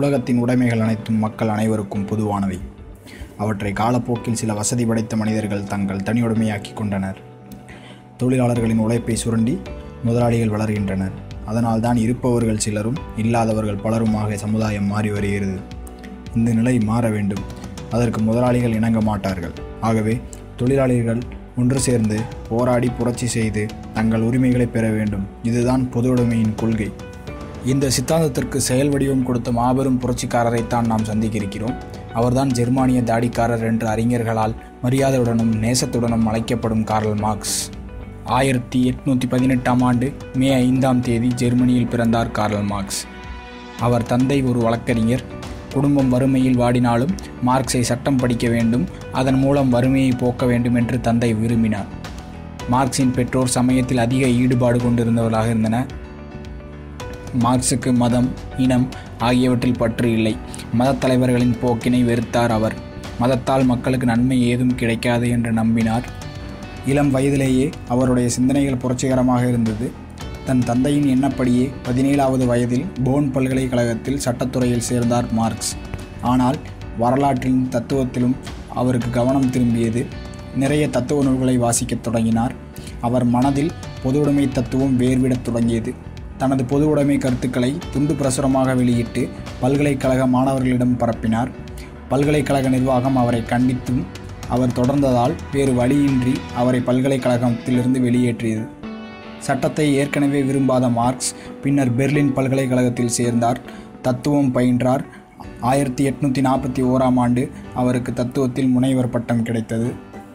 உலகத்தின் உடைமைகள் அனைத்தும் மக்கள் அனைவருக்கும் பொதுவானவை அவற்றை காலப்போக்கில் சில வசதி படைத்த மனிதர்கள் தங்கள் தனியுடைமையாக்கி கொண்டனர் தொழிலாளர்களின் உழைப்பை சுரண்டி முதலாளிகள் வளர்கின்றனர் அதனால்தான் இருப்பவர்கள் சிலரும் இல்லாதவர்கள் பலருமாக சமுதாயம் மாறி வருகிறது இந்த நிலை மாற வேண்டும் அதற்கு முதலாளிகள் இணங்க மாட்டார்கள் ஆகவே தொழிலாளிகள் ஒன்று சேர்ந்து போராடி புரட்சி செய்து தங்கள் உரிமைகளை பெற வேண்டும் இதுதான் பொது உடைமையின் கொள்கை இந்த சித்தாந்தத்திற்கு செயல் வடிவம் கொடுத்த மாபெரும் புரட்சிக்காரரைத்தான் நாம் சந்திக்க இருக்கிறோம் அவர்தான் ஜெர்மானிய தாடிக்காரர் என்று அறிஞர்களால் மரியாதையுடனும் நேசத்துடனும் அழைக்கப்படும் கார்ல் மார்க்ஸ் ஆயிரத்தி எட்நூற்றி பதினெட்டாம் ஆண்டு மே ஐந்தாம் தேதி ஜெர்மனியில் பிறந்தார் கார்ல் மார்க்ஸ் அவர் தந்தை ஒரு வழக்கறிஞர் குடும்பம் வறுமையில் வாடினாலும் மார்க்ஸை சட்டம் படிக்க வேண்டும் அதன் மூலம் வறுமையை போக்க வேண்டும் என்று தந்தை விரும்பினார் மார்க்சின் பெற்றோர் சமயத்தில் அதிக ஈடுபாடு கொண்டிருந்தவர்களாக இருந்தனர் மார்க்ஸுக்கு மதம் இனம் ஆகியவற்றில் பற்று இல்லை மதத் தலைவர்களின் போக்கினை வெறுத்தார் அவர் மதத்தால் மக்களுக்கு நன்மை ஏதும் கிடைக்காது என்று நம்பினார் இளம் வயதிலேயே அவருடைய சிந்தனைகள் புரட்சிகரமாக இருந்தது தன் தந்தையின் எண்ணப்படியே பதினேழாவது வயதில் போன் பல்கலைக்கழகத்தில் சட்டத்துறையில் சேர்ந்தார் மார்க்ஸ் ஆனால் வரலாற்றிலும் தத்துவத்திலும் அவருக்கு கவனம் திரும்பியது நிறைய தத்துவ நூல்களை வாசிக்கத் தொடங்கினார் அவர் மனதில் பொதுவுடைமை தத்துவம் வேர்விடத் தொடங்கியது தனது பொது உடைமை கருத்துக்களை துண்டு பிரசுரமாக வெளியிட்டு பல்கலைக்கழக மாணவர்களிடம் பரப்பினார் பல்கலைக்கழக நிர்வாகம் அவரை கண்டித்தும் அவர் தொடர்ந்ததால் வேறு வழியின்றி அவரை பல்கலைக்கழகத்திலிருந்து வெளியேற்றியது சட்டத்தை ஏற்கனவே விரும்பாத மார்க்ஸ் பின்னர் பெர்லின் பல்கலைக்கழகத்தில் சேர்ந்தார் தத்துவம் பயின்றார் ஆயிரத்தி எட்நூற்றி நாற்பத்தி ஓராம் ஆண்டு அவருக்கு தத்துவத்தில் முனைவர் பட்டம் கிடைத்தது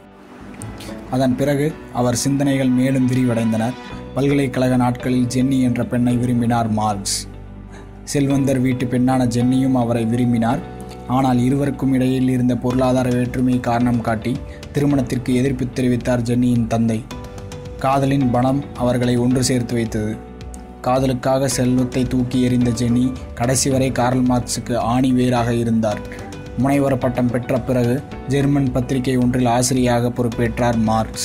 அதன் பிறகு அவர் சிந்தனைகள் மேலும் விரிவடைந்தனர் பல்கலைக்கழக நாட்களில் ஜென்னி என்ற பெண்ணை விரும்பினார் மார்க்ஸ் செல்வந்தர் வீட்டு பெண்ணான ஜென்னியும் அவரை விரும்பினார் ஆனால் இருவருக்கும் இடையில் இருந்த பொருளாதார வேற்றுமை காரணம் காட்டி திருமணத்திற்கு எதிர்ப்பு தெரிவித்தார் ஜென்னியின் தந்தை காதலின் பணம் அவர்களை ஒன்று சேர்த்து வைத்தது காதலுக்காக செல்வத்தை தூக்கி எறிந்த ஜெனி கடைசி வரை கார்ல் மார்க்ஸுக்கு ஆணி வேராக இருந்தார் முனைவர் பட்டம் பெற்ற பிறகு ஜெர்மன் பத்திரிகை ஒன்றில் ஆசிரியாக பொறுப்பேற்றார் மார்க்ஸ்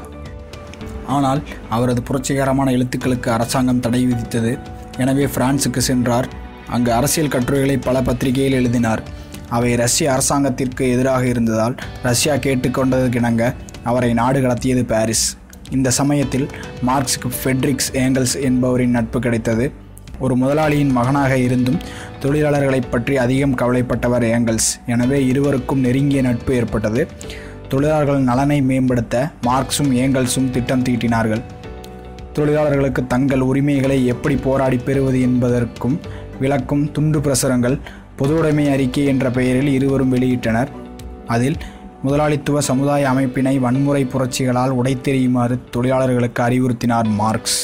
ஆனால் அவரது புரட்சிகரமான எழுத்துக்களுக்கு அரசாங்கம் தடை விதித்தது எனவே பிரான்சுக்கு சென்றார் அங்கு அரசியல் கட்டுரைகளை பல பத்திரிகையில் எழுதினார் அவை ரஷ்ய அரசாங்கத்திற்கு எதிராக இருந்ததால் ரஷ்யா கேட்டுக்கொண்டதற்கிணங்க அவரை நாடு கடத்தியது பாரிஸ் இந்த சமயத்தில் மார்க்ஸுக்கு ஃபெட்ரிக்ஸ் ஏங்கல்ஸ் என்பவரின் நட்பு கிடைத்தது ஒரு முதலாளியின் மகனாக இருந்தும் தொழிலாளர்களைப் பற்றி அதிகம் கவலைப்பட்டவர் ஏங்கல்ஸ் எனவே இருவருக்கும் நெருங்கிய நட்பு ஏற்பட்டது தொழிலாளர்கள் நலனை மேம்படுத்த மார்க்ஸும் ஏங்கல்ஸும் திட்டம் தீட்டினார்கள் தொழிலாளர்களுக்கு தங்கள் உரிமைகளை எப்படி போராடி பெறுவது என்பதற்கும் விளக்கும் துண்டு பிரசுரங்கள் பொதுவுடைமை அறிக்கை என்ற பெயரில் இருவரும் வெளியிட்டனர் அதில் முதலாளித்துவ சமுதாய அமைப்பினை வன்முறை புரட்சிகளால் உடைத்தெறியுமாறு தொழிலாளர்களுக்கு அறிவுறுத்தினார் மார்க்ஸ்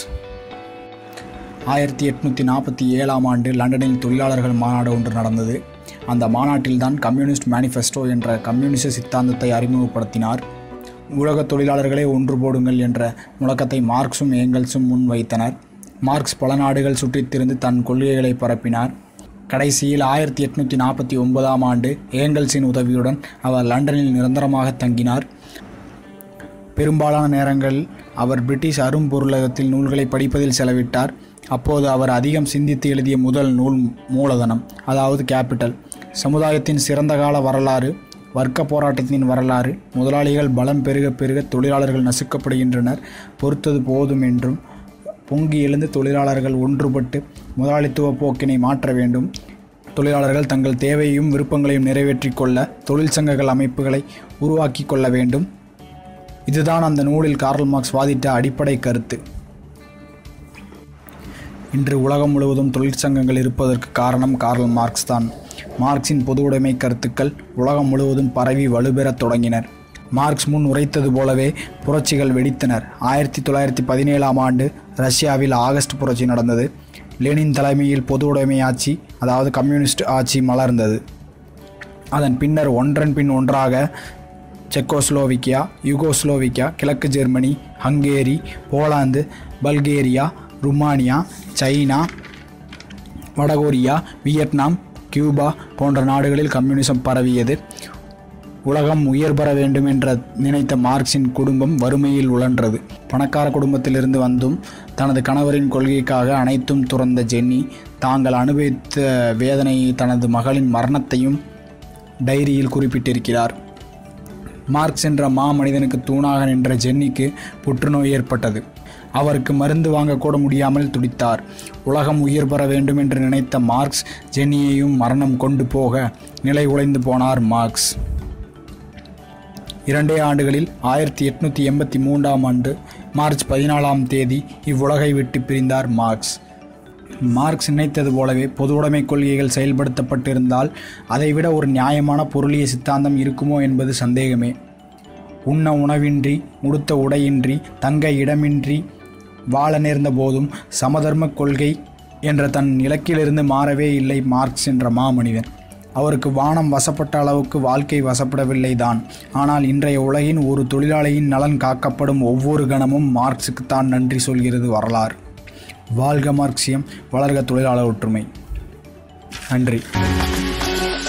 ஆயிரத்தி எட்நூற்றி நாற்பத்தி ஏழாம் ஆண்டு லண்டனில் தொழிலாளர்கள் மாநாடு ஒன்று நடந்தது அந்த மாநாட்டில்தான் கம்யூனிஸ்ட் மேனிஃபெஸ்டோ என்ற கம்யூனிச சித்தாந்தத்தை அறிமுகப்படுத்தினார் உலக தொழிலாளர்களே ஒன்று போடுங்கள் என்ற முழக்கத்தை மார்க்ஸும் ஏங்கல்ஸும் முன்வைத்தனர் மார்க்ஸ் பல நாடுகள் சுற்றித் திரிந்து தன் கொள்கைகளை பரப்பினார் கடைசியில் ஆயிரத்தி எட்நூற்றி நாற்பத்தி ஒன்பதாம் ஆண்டு ஏங்கல்ஸின் உதவியுடன் அவர் லண்டனில் நிரந்தரமாக தங்கினார் பெரும்பாலான நேரங்கள் அவர் பிரிட்டிஷ் அரும்பொருளகத்தில் நூல்களை படிப்பதில் செலவிட்டார் அப்போது அவர் அதிகம் சிந்தித்து எழுதிய முதல் நூல் மூலதனம் அதாவது கேபிட்டல் சமுதாயத்தின் சிறந்த கால வரலாறு வர்க்க போராட்டத்தின் வரலாறு முதலாளிகள் பலம் பெருக பெருக தொழிலாளர்கள் நசுக்கப்படுகின்றனர் பொறுத்தது போதும் என்றும் பொங்கி எழுந்து தொழிலாளர்கள் ஒன்றுபட்டு முதலாளித்துவ போக்கினை மாற்ற வேண்டும் தொழிலாளர்கள் தங்கள் தேவையையும் விருப்பங்களையும் நிறைவேற்றிக் கொள்ள தொழிற்சங்கங்கள் அமைப்புகளை உருவாக்கி கொள்ள வேண்டும் இதுதான் அந்த நூலில் கார்ல் மார்க்ஸ் வாதிட்ட அடிப்படை கருத்து இன்று உலகம் முழுவதும் தொழிற்சங்கங்கள் இருப்பதற்கு காரணம் கார்ல் மார்க்ஸ் தான் மார்க்சின் பொது உடைமை கருத்துக்கள் உலகம் முழுவதும் பரவி வலுப்பெறத் தொடங்கினர் மார்க்ஸ் முன் உரைத்தது போலவே புரட்சிகள் வெடித்தனர் ஆயிரத்தி தொள்ளாயிரத்தி பதினேழாம் ஆண்டு ரஷ்யாவில் ஆகஸ்ட் புரட்சி நடந்தது லெனின் தலைமையில் பொது உடைமை ஆட்சி அதாவது கம்யூனிஸ்ட் ஆட்சி மலர்ந்தது அதன் பின்னர் ஒன்றன் பின் ஒன்றாக செக்கோஸ்லோவிக்கியா யுகோஸ்லோவிக்கியா கிழக்கு Germany Hungary Poland Bulgaria Romania China வடகொரியா வியட்நாம் கியூபா போன்ற நாடுகளில் கம்யூனிசம் பரவியது உலகம் உயர் பெற வேண்டும் என்ற நினைத்த மார்க்சின் குடும்பம் வறுமையில் உழன்றது பணக்கார குடும்பத்திலிருந்து வந்தும் தனது கணவரின் கொள்கைக்காக அனைத்தும் துறந்த ஜென்னி தாங்கள் அனுபவித்த வேதனையை தனது மகளின் மரணத்தையும் டைரியில் குறிப்பிட்டிருக்கிறார் மார்க்ஸ் என்ற மாமனிதனுக்கு தூணாக நின்ற ஜென்னிக்கு புற்றுநோய் ஏற்பட்டது அவருக்கு மருந்து வாங்கக்கூட முடியாமல் துடித்தார் உலகம் உயிர் பெற வேண்டும் என்று நினைத்த மார்க்ஸ் ஜென்னியையும் மரணம் கொண்டு போக நிலை உழைந்து போனார் மார்க்ஸ் இரண்டே ஆண்டுகளில் ஆயிரத்தி எட்நூற்றி எண்பத்தி மூன்றாம் ஆண்டு மார்ச் பதினாலாம் தேதி இவ்வுலகை விட்டு பிரிந்தார் மார்க்ஸ் மார்க்ஸ் நினைத்தது போலவே பொதுவுடைமை கொள்கைகள் செயல்படுத்தப்பட்டிருந்தால் அதைவிட ஒரு நியாயமான பொருளிய சித்தாந்தம் இருக்குமோ என்பது சந்தேகமே உண்ண உணவின்றி உடுத்த உடையின்றி தங்க இடமின்றி வாழ நேர்ந்த போதும் சமதர்ம கொள்கை என்ற தன் இலக்கிலிருந்து மாறவே இல்லை மார்க்ஸ் என்ற மாமனிதன் அவருக்கு வானம் வசப்பட்ட அளவுக்கு வாழ்க்கை வசப்படவில்லை தான் ஆனால் இன்றைய உலகின் ஒரு தொழிலாளியின் நலன் காக்கப்படும் ஒவ்வொரு கணமும் மார்க்ஸுக்குத்தான் நன்றி சொல்கிறது வரலாறு வாழ்க மார்க்சியம் வளர்க தொழிலாளர் ஒற்றுமை நன்றி